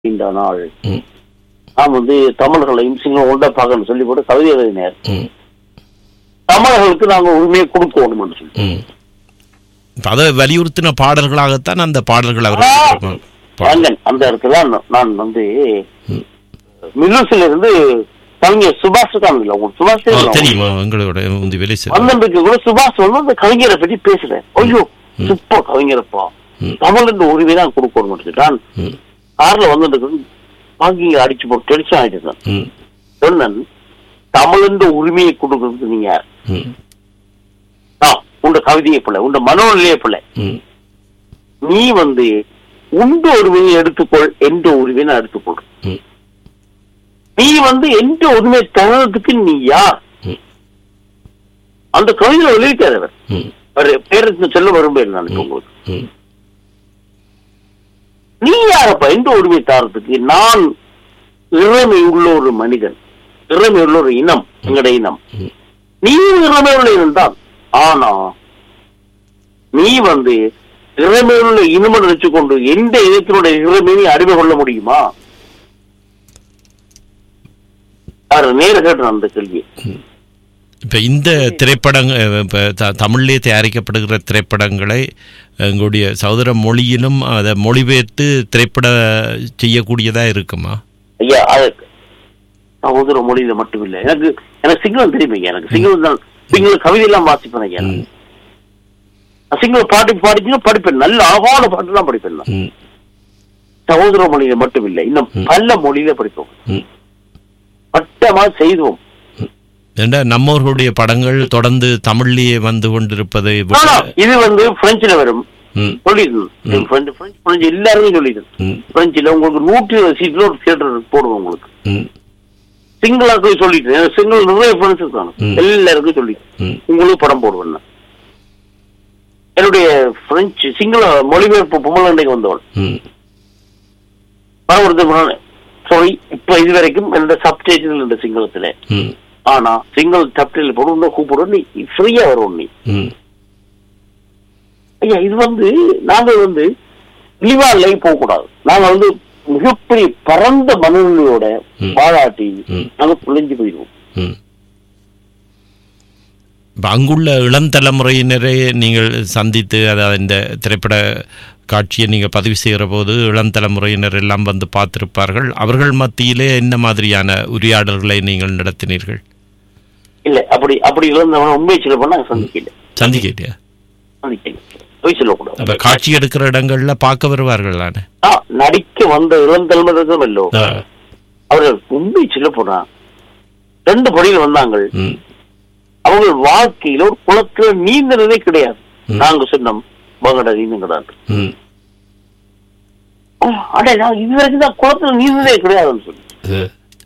இந்த நாள் ம், நாம் வந்து தமிழர்களையும் சிங்களம் ஒன்றா பார்க்கணும்னு சொல்லி போட்டு கவிதை எழுதினார் ம், தமிழர்களுக்கு நாங்கள் உரிமையை கொடுக்கணும் என்று சொல்லி ம். இப்ப அதை வலியுறுத்தின பாடல்களாகத்தான் அந்த பாடல்கள் ஆ! அவர்கள் பா- ரங்கன், அந்த இடத்துல நான் நான் வந்து ம். மில்லுஸ்ல இருந்து கவிஞர் சுபாஷ் இருக்காங்க இல்ல உங்களுக்கு சுபாஷ் ஆ, தெரியுமா? தெரியுமா எங்களோட முந்தி வேலை செய்த வந்தன்றைக்கு கூட சுபாஷ் வந்து அந்த கவிஞரை பற்றி பேசுறேன் ஐயோ சூப்பர் கவிஞரப்பா ம். தமிழ் இந்த உரிமை தான் கொடுக்கணும் நான் ம், கார்ல வந்துட்டு வாங்கிங்க அடிச்சு போட்டு டென்ஷன் ஆயிட்டு ம், சொன்னன் தமிழ் இந்த உரிமையை கொடுக்கறதுக்கு நீங்க யார்? ம், ஆ, உண்ட கவிதையை பிள்ளை உண்ட மனோநிலையை பிள்ளை ம், நீ வந்து உண்ட உரிமையை எடுத்துக்கொள் எந்த உரிமையை நான் எடுத்துக்கொள் ம், நீ வந்து எந்த உரிமையை தரதுக்கு நீ யார் ம், அந்த கவிதையில வெளியிட்டார் ம், அவர் பேருக்கு சொல்ல விரும்புகிறேன் நான் இப்ப உங்களுக்கு ம், நீ யாரப்பா எந்த உரிமை தாரத்துக்கு நான் இளமை உள்ள ஒரு மனிதன் இளமை உள்ள ஒரு இனம் எங்கட இனம் ம். நீ இளமை உள்ள இனம் தான் ஆனா நீ வந்து இளமை உள்ள இனம் நினைச்சுக்கொண்டு எந்த இனத்தினுடைய இளமையை அறிவு கொள்ள முடியுமா யாரு நேர கேட்டேன் அந்த கேள்வி இப்ப இந்த திரைப்படங்க இப்ப த- தமிழிலே தயாரிக்கப்படுகிற திரைப்படங்களை எங்களுடைய சகோதர மொழியிலும் அதை மொழிபெயர்த்து திரைப்பட செய்யக்கூடியதா இருக்குமா ஐயா அது சகோதர மொழியில மட்டும் இல்ல எனக்கு எனக்கு சிங்களம் தெரியுமைங்க எனக்கு சிங்களம் தான் சிங்கள கவிதை எல்லாம் வாசிப்பேன் ஐயா ம், நான் சிங்கள பாட்டு பாடிச்சுன்னா படிப்பேன் நல்ல அழகான பாட்டு தான் படிப்பேன் நான். ம், சகோதர மொழியில மட்டும் இல்லை இன்னும் பல மொழியில படிப்போம் ம். பட்டமா செய்துவோம் ஏண்டா நம்மவர்களுடைய படங்கள் தொடர்ந்து தமிழ்லேயே வந்து கொண்டிருப்பதை விட- ஆனா, இது வந்து பிரெஞ்சுல வரும் ம், சொல்லிடுது பிரெஞ்சு பிரெஞ்சு பிரெஞ்சு எல்லாருமே சொல்லிடுது ம், பிரெஞ்சுல உங்களுக்கு நூற்றி இருபது சீட்ல ஒரு தியேட்டர் போடுவோம் உங்களுக்கு ம், சிங்களாக்கு சொல்லிட்டு எனக்கு சிங்கிள் நிறைய ஃப்ரெண்ட்ஸ் இருக்காங்க ம். எல்லாருக்கும் சொல்லிட்டு ம், உங்களுக்கு படம் போடுவேன் நான். என்னுடைய பிரெஞ்சு சிங்கள மொழிபெயர்ப்பு பொம்மலண்டைக்கு வந்தவள் ம், பரவர்த்தமான சாரி இப்ப இது வரைக்கும் என்னோட சப்டைட்டில் இந்த சிங்களத்துல ம், ஆனா சிங்கிள் சப்டைட்டில் போடு இன்னும் கூப்பிடுறோம் நீ ஃப்ரீயா வரும் நீ ம், ஐயா இது வந்து நாங்க வந்து இழிவா லைவ் போக கூடாது நாங்க வந்து மிகப்பெரிய பரந்த மனநிலையோட ம். பாராட்டி ம். நாங்க பிழைஞ்சு போயிடுவோம் ம். இப்ப அங்குள்ள இளம் தலைமுறையினரை நீங்கள் சந்தித்து அதாவது இந்த திரைப்பட காட்சியை நீங்கள் பதிவு செய்கிற போது இளம் தலைமுறையினர் எல்லாம் வந்து பார்த்திருப்பார்கள் அவர்கள் மத்தியிலே என்ன மாதிரியான உரையாடல்களை நீங்கள் நடத்தினீர்கள் இல்ல அப்படி அப்படி இருந்தவன உண்மை சொல்ல போனா நாங்க சந்திக்கல சந்திக்கிட்டியா சந்திக்கல பொய் சொல்லக்கூடாது அப்ப காட்சி எடுக்கிற இடங்கள்ல பார்க்க வருவார்கள் தானே ஆ, நடிக்க வந்த இளம் தலைமுறைக்கும் இல்லோ ஆ. அவர்கள் உண்மை சொல்ல போனா ரெண்டு படியில் வந்தாங்க ம், அவங்க வாழ்க்கையில ஒரு குளத்துல நீந்தினதே கிடையாது ம். நாங்க சொன்னோம் மகட நீந்துங்கிறாங்க ம். அடே நான் இது வரைக்கும் தான் குளத்துல நீந்ததே கிடையாதுன்னு சொல்லி இது,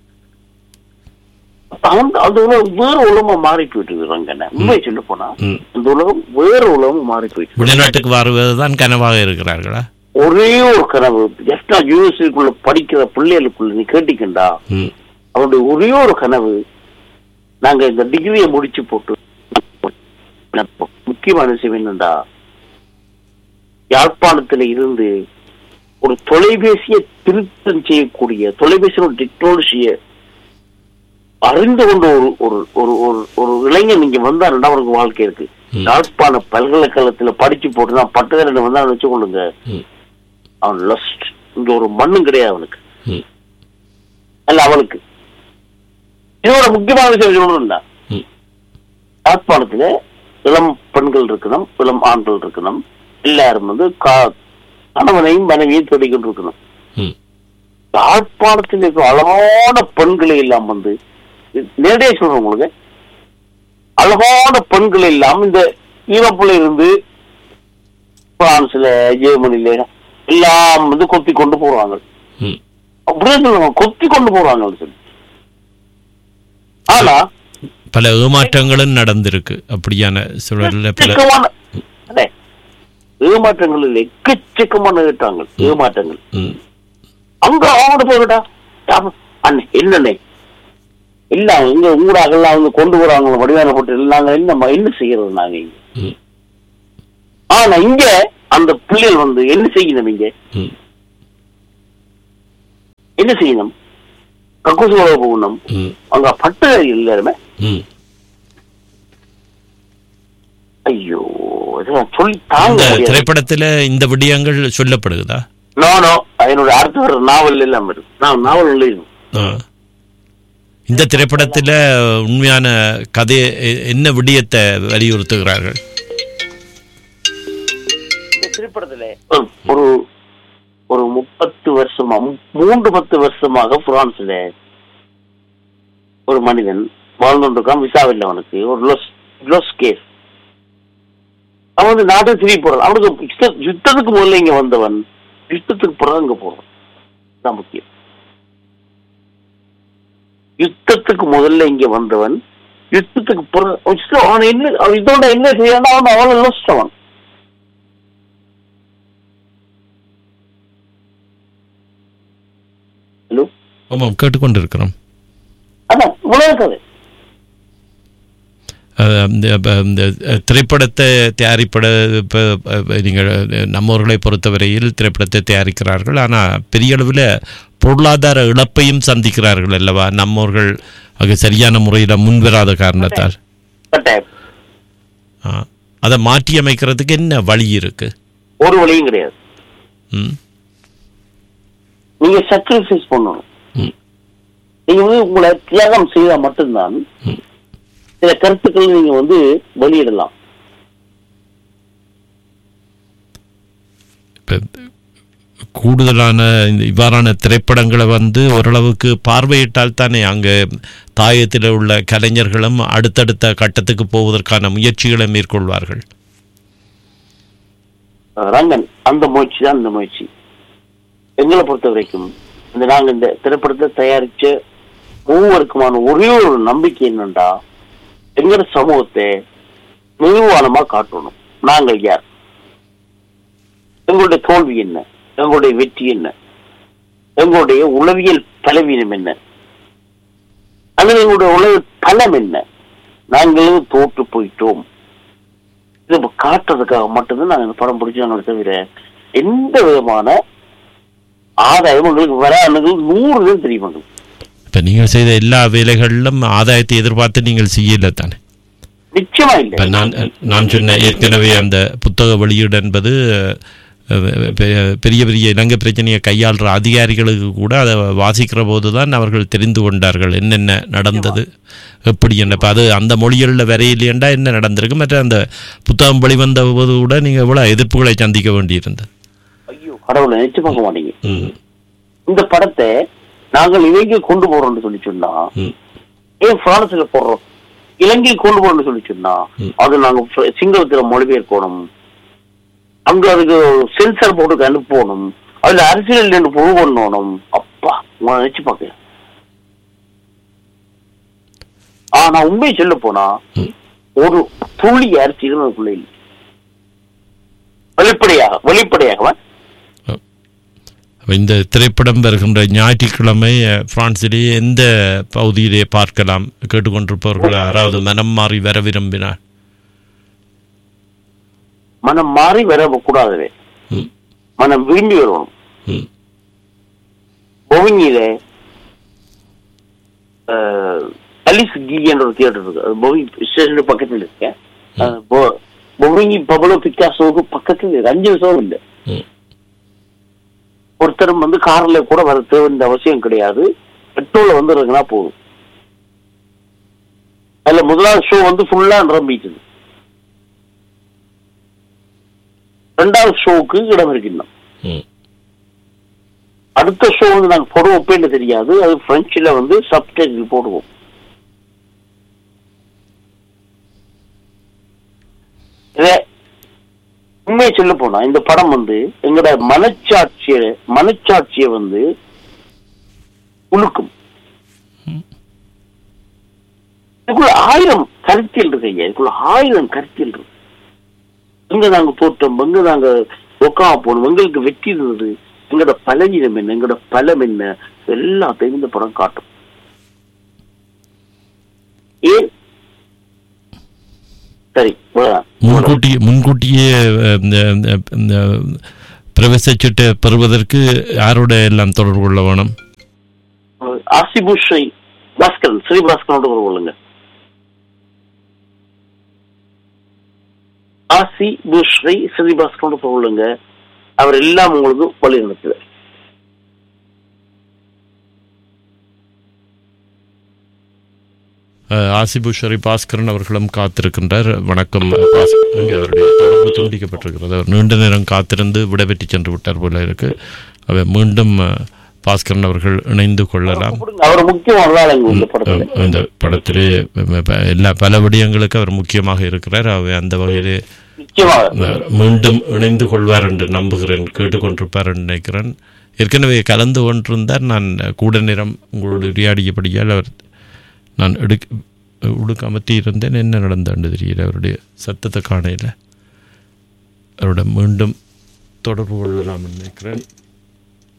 அந்த அந்த உலகம் வேற உலகமா மாறி போயிட்டு ரங்கண்ண உண்மை சொல்ல போனா ம். அந்த உலகம் வேற உலகம் மாறி போயிட்டு வெளிநாட்டுக்கு வருவதுதான் கனவாக இருக்கிறார்களா ஒரே ஒரு கனவு எஸ்டா யூனிவர்சிட்டிக்குள்ள படிக்கிற பிள்ளைகளுக்குள்ள நீ கேட்டிக்கண்டா ம், அவருடைய ஒரே ஒரு கனவு நாங்க இந்த டிகிரியை முடிச்சு போட்டு முக்கியமான விஷயம் என்னண்டா யாழ்ப்பாணத்துல இருந்து ஒரு தொலைபேசியை திருத்தம் செய்யக்கூடிய தொலைபேசியோட டெக்னாலஜியை அறிந்து கொண்ட ஒரு ஒரு ஒரு ஒரு ஒரு இளைஞன் நீங்க வந்தாருன்னா அவருக்கு வாழ்க்கை இருக்கு ம். யாழ்ப்பாண பல்கலைக்கழகத்துல படிச்சு போட்டு தான் பட்டதாரி வந்தா வச்சுக்கொள்ளுங்க ம், அவன் லஸ்ட் இங்க ஒரு மண்ணும் கிடையாது அவனுக்கு ம், அல்ல அவனுக்கு இதோட முக்கியமான விஷயம் சொல்லணும்னா ம், யாழ்ப்பாணத்துல இளம் பெண்கள் இருக்கணும் இளம் ஆண்கள் இருக்கணும் எல்லாரும் வந்து கா- கணவனையும் மனைவியும் தேடிக்கொண்டு இருக்கணும் ம், யாழ்ப்பாணத்தில் இருக்கிற அழகான பெண்களை எல்லாம் வந்து நேரடியா சொல்றேன் உங்களுக்கு அழகான பெண்கள் எல்லாம் இந்த ஈரோப்புல இருந்து பிரான்ஸ்ல ஜெர்மனில எல்லாம் வந்து கொத்தி கொண்டு போறாங்க ம். அப்படியே சொல்லுவாங்க கொத்தி கொண்டு போறாங்கன்னு சொல்லி ஆனா பல ஏமாற்றங்களும் நடந்திருக்கு அப்படியான சூழல்ல பல எக்கச்சக்கமான அடே, ஏமாற்றங்கள் எக்கச்சக்கமான ஏற்றாங்கள் ஏமாற்றங்கள் ம், அங்க அவங்க போயிட்டா அண்ணே என்னண்ணே இல்ல இங்க ஊடாகலாம் வந்து கொண்டு போறாங்க வடிவான போட்டு நாங்க என்ன என்ன செய்யறது நாங்க இங்க ம், ஆனா இங்க அந்த பிள்ளைகள் வந்து என்ன செய்யணும் இங்க ம், என்ன செய்யணும் கக்கூசு உழவு போகணும் ம் அங்க பட்டு எல்லாருமே ம் ஐயோ இதெல்லாம் சொல்லி தாங்க இந்த முடியாது திரைப்படத்துல இந்த விடயங்கள் சொல்லப்படுகுதா நோ நோ அதனோட அடுத்த வர நாவல் எல்லாம் இருக்கு நான் நாவல் எழுதிடும் ஆ. இந்த திரைப்படத்துல உண்மையான கதை எ- என்ன விடயத்தை வலியுறுத்துகிறார்கள் இந்த திரைப்படத்துல ஒரு- ஒரு ஒரு முப்பத்து வருஷமா மு- மூன்று பத்து வருஷமாக பிரான்ஸ்ல ஒரு மனிதன் வாழ்ந்து கொண்டிருக்கான் விசா இல்லை அவனுக்கு ஒரு லொஸ் லொஸ் கேஸ் அவன் வந்து நாட்டுக்கு திரும்பி போறான் அவனுக்கு யுத்த- யுத்தத்துக்கு முதல்ல இங்க வந்தவன் யுத்தத்துக்கு பிறகு அங்க போறான் தான் முக்கியம் யுத்தத்துக்கு முதல்ல இங்க வந்தவன் யுத்தத்துக்கு பிறகு அவன் என்ன அவன் இதோட என்ன செய்யணும் அவன் அவனை லொஸ்ட் அவன் ஹலோ ஆமாம் கேட்டுக்கொண்டிருக்கிறோம் அதான் உலக கதை அஹ் இந்த ப- இந்த திரைப்படத்தை தயாரிப்பட இப்போ நீங்கள் நம்மவர்களை பொறுத்தவரையில் திரைப்படத்தை தயாரிக்கிறார்கள் ஆனால் பெரிய அளவில் பொருளாதார இழப்பையும் சந்திக்கிறார்கள் அல்லவா நம்மவர்கள் அது சரியான முறையில் முன்வராத காரணத்தால் கட்டாயம் ஆ. அதை மாற்றி அமைக்கிறதுக்கு என்ன வழி இருக்கு ஒரு வழியும் கிடையாது ம் நீங்க சாக்ரிஃபைஸ் பண்ணணும் ம். நீங்க வந்து உங்களை தியாகம் செய்தா மட்டும்தான் ம். சில கருத்துக்களை நீங்க வந்து வெளியிடலாம் இப்ப கூடுதலான இந்த இவ்வாறான திரைப்படங்களை வந்து ஓரளவுக்கு பார்வையிட்டால் தானே அங்கே தாயத்தில் உள்ள கலைஞர்களும் அடுத்தடுத்த கட்டத்துக்கு போவதற்கான முயற்சிகளை மேற்கொள்வார்கள் அஹ் ரங்கன் அந்த முயற்சி தான் இந்த முயற்சி எங்களை பொறுத்த வரைக்கும் இந்த நாங்க இந்த திரைப்படத்தை தயாரிச்ச மூவருக்குமான ஒரே ஒரு நம்பிக்கை என்னண்டா எங்களோட சமூகத்தை நிர்வாணமா காட்டணும் நாங்கள் யார் எங்களுடைய தோல்வி என்ன எங்களுடைய வெற்றி என்ன எங்களுடைய உளவியல் பலவீனம் என்ன அல்லது எங்களுடைய உளவியல் பலம் என்ன நாங்களும் தோற்று போயிட்டோம் இது இப்ப காட்டுறதுக்காக மட்டும்தான் நாங்க இந்த படம் பிடிச்சாங்களே தவிர எந்த விதமான ஆதாயம் உங்களுக்கு வராது நூறு தான் தெரியும் எங்களுக்கு. இப்போ நீங்கள் செய்த எல்லா வேலைகளிலும் ஆதாயத்தை எதிர்பார்த்து நீங்கள் செய்யல தானே நிச்சயமா இப்போ இல்லை நான் நான் சொன்ன ஏற்கனவே அந்த புத்தக வெளியீடு என்பது அஹ், பெ- பெரிய பெரிய இலங்கை பிரச்சனையை கையாளுற அதிகாரிகளுக்கு கூட அதை வாசிக்கிற போது தான் அவர்கள் தெரிந்து கொண்டார்கள் என்னென்ன நடந்தது எப்படி என்ன இப்போ அது அந்த மொழிகளில் வரையிலேண்டா என்ன நடந்திருக்கு மற்ற அந்த புத்தகம் வெளிவந்த போது கூட நீங்கள் எவ்வளோ எதிர்ப்புகளை சந்திக்க வேண்டியிருந்தது ஐயோ கடவுளை நினைச்சு பார்க்க மாட்டீங்க ம் இந்த படத்தை நாங்கள் இலங்கை கொண்டு போறோம்னு சொல்லி சொன்னா ம் ஏன் பிரான்ஸ்ல போடுறோம் இலங்கை கொண்டு போறோம்னு சொல்லி சொன்னா ம். அது நாங்க ஃப்ர- சிங்களத்துல மொழிபெயர்க்கணும் அங்க அதுக்கு சென்சார் போர்டுக்கு அனுப்பணும் அதுல அரசியல் நின்று புழு பண்ணணும் அப்பா உங்களை நினைச்சு பார்க்க ஆனா உண்மையை சொல்ல போனா ம். ஒரு துளி அரசியல் அதுக்குள்ள இல்லை வெளிப்படையாக வெளிப்படையாக அப்ப இந்த திரைப்படம் வருகின்ற ஞாயிற்றுக்கிழமை அஹ், பிரான்சிலேயே எந்த பகுதியிலே பார்க்கலாம் கேட்டுக்கொண்டிருப்பவர்கள் யாராவது மனம் மாறி வர விரும்பினார் மனம் மாறி வர கூடாது ம் மனம் விரும்பி வரணும் ம் பொவிங்கில அலிஸ் கி என்ற ஒரு தியேட்டர் இருக்கு அது பொவிங் ஸ்டேஷன் பக்கத்தில் இருக்கேன் அது பொ- பொவிங்கி பபலோ பிக்காசோவுக்கு பக்கத்தில் இருக்கு அஞ்சு நிமிஷம் இல்லை ம் ஒருத்தரும் வந்து கார்ல கூட வர தேவைன்ற அவசியம் கிடையாது பெட்ரோல்ல வந்து இறங்கினா போதும் அதுல முதலாவது ஷோ வந்து ஃபுல்லா நிரம்பிட்டுது ரெண்டாவது ஷோவுக்கு இடம் இருக்கு இன்னும் ம் அடுத்த ஷோ வந்து நாங்க போடுவோம் பேர்ல தெரியாது அது பிரெஞ்சுல வந்து சப்டைட்டில் போடுவோம் இதே உண்மையை சொல்ல போனா இந்த படம் வந்து எங்களோட மனச்சாட்சிய மனச்சாட்சியை வந்து உழுக்கும் இதுக்குள்ள ஆயிரம் கருத்தியல் இருக்கு ஐயா இதுக்குள்ள ஆயிரம் கருத்தியல் இருக்கு எங்க நாங்க தோட்டம் எங்க நாங்க உட்காம போகணும் எங்களுக்கு வெற்றி இருந்தது எங்களோட பலவீனம் என்ன எங்களோட பலம் என்ன எல்லாத்தையும் இந்த படம் காட்டும் ஏன் சரி இவ்வளவுதான். முன்கூட்டியே முன்கூட்டியே அஹ், இந்த இந்த- இந்த பிரவேச சீட்டை பெறுவதற்கு யாரோட எல்லாம் தொடர்பு கொள்ள வேணும் ஆசிபுஷை பாஸ்கரன் ஸ்ரீ பாஸ்கரனோட ஒரு கொள்ளுங்க ஆசி புஷ்ரை ஸ்ரீ பாஸ்கரனோட கொள்ளுங்க அவர் எல்லாம் உங்களுக்கு வழி நடத்துவார் அஹ், ஆசிபுஷரி பாஸ்கரன் அவர்களும் காத்திருக்கின்றார் வணக்கம் பாஸ்- இங்கே அவருடைய தொடர்பு துண்டிக்கப்பட்டிருக்கிறது அவர் நீண்ட நேரம் காத்திருந்து விடைபெற்று சென்று விட்டார் போல இருக்கு அவர் மீண்டும் அஹ், பாஸ்கரன் அவர்கள் இணைந்து கொள்ளலாம் அவர் முக்கியமான ஆளுங்க இந்த படத்துல அஹ், இந்த படத்திலே அஹ், ப- எல்லா பல விடயங்களுக்கு அவர் முக்கியமாக இருக்கிறார் அவர் அந்த வகையிலே நிச்சயமாக அஹ், மீண்டும் இணைந்து கொள்வார் என்று நம்புகிறேன் கேட்டுக்கொண்டிருப்பார் என்று நினைக்கிறேன் ஏற்கனவே கலந்து கொண்டிருந்தார் நான் கூட நேரம் உங்களோடு உரையாடியபடியால் அவர் நான் எடுக்க உடுக்க அமர்த்தி இருந்தேன் என்ன நடந்தாண்டு தெரியல அவருடைய சத்தத்தை காணையில் அவரோட மீண்டும் தொடர்பு கொள்ளலாம் நினைக்கிறேன்